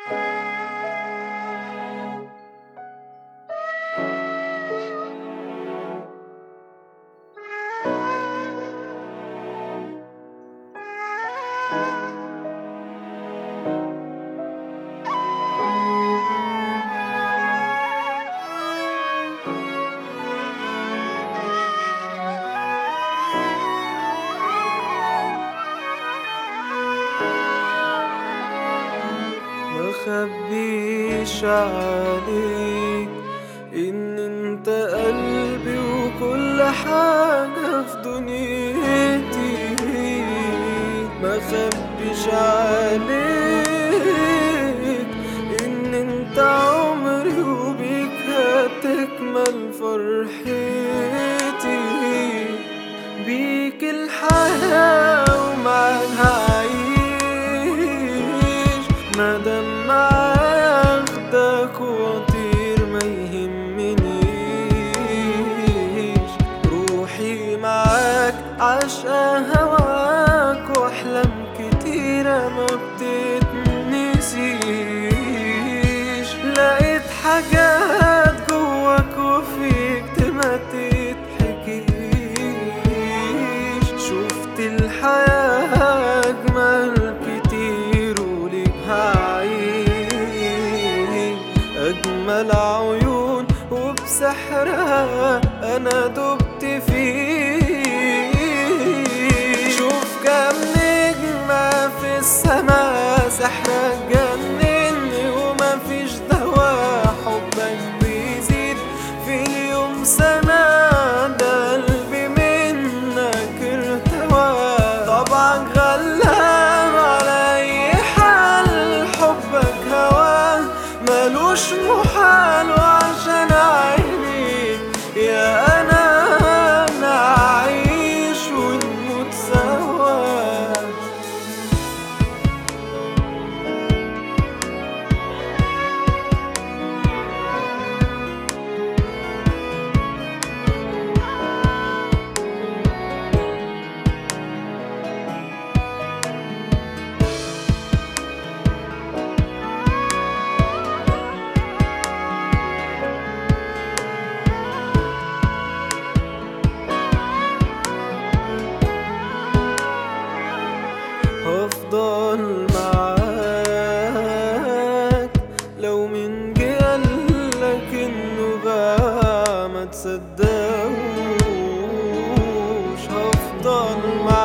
مخبيش عليك ان انت قلبي وكل حاجة في دنيتي مخبيش عليك ان انت عمري وبيك هتكمل فرحتي بيك الحياة ومعاك هعيش مادام معايا اخدك واطير ما يهمنيش روحي معاك عشقة هواك واحلام كتيرة ما بتتنسيش لقيت حاجات جواك وفيك ما تتحكيش شفت الحياة أجمل كتير وليك هعيش أجمل عيون وبسحرها أنا دبت فيه شوف كم نجمة في السما سحرك جنني ومفيش دوا حبك بيزيد في اليوم سنة ده قلبي منك ارتوى طبعك غلاب على أي حال حبك هواه ملوش محال وعشان عينيك يا أنا نعيش ونموت سوا هفضل معاك لو من جه قالك انه بقى ما تصدقوش هفضل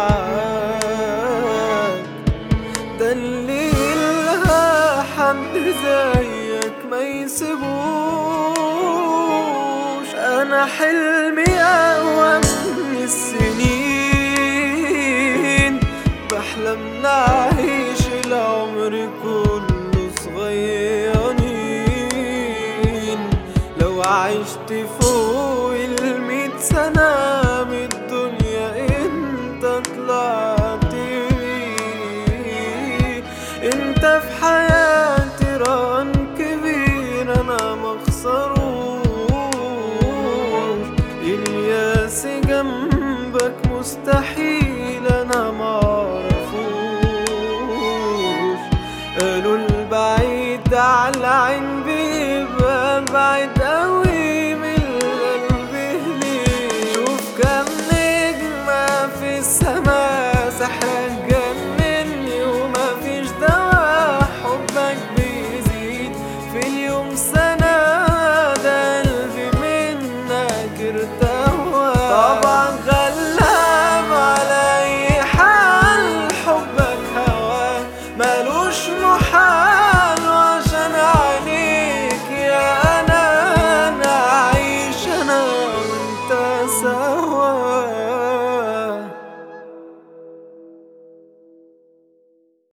معاك ده اللي يلقى حد زيك ما يسيبوش انا حلمي اقوى من السنين بحلم نعيش العمر كله صغيرين لو عشت فوق الميت سنة من الدنيا انت طلعت بيه انت في حياتي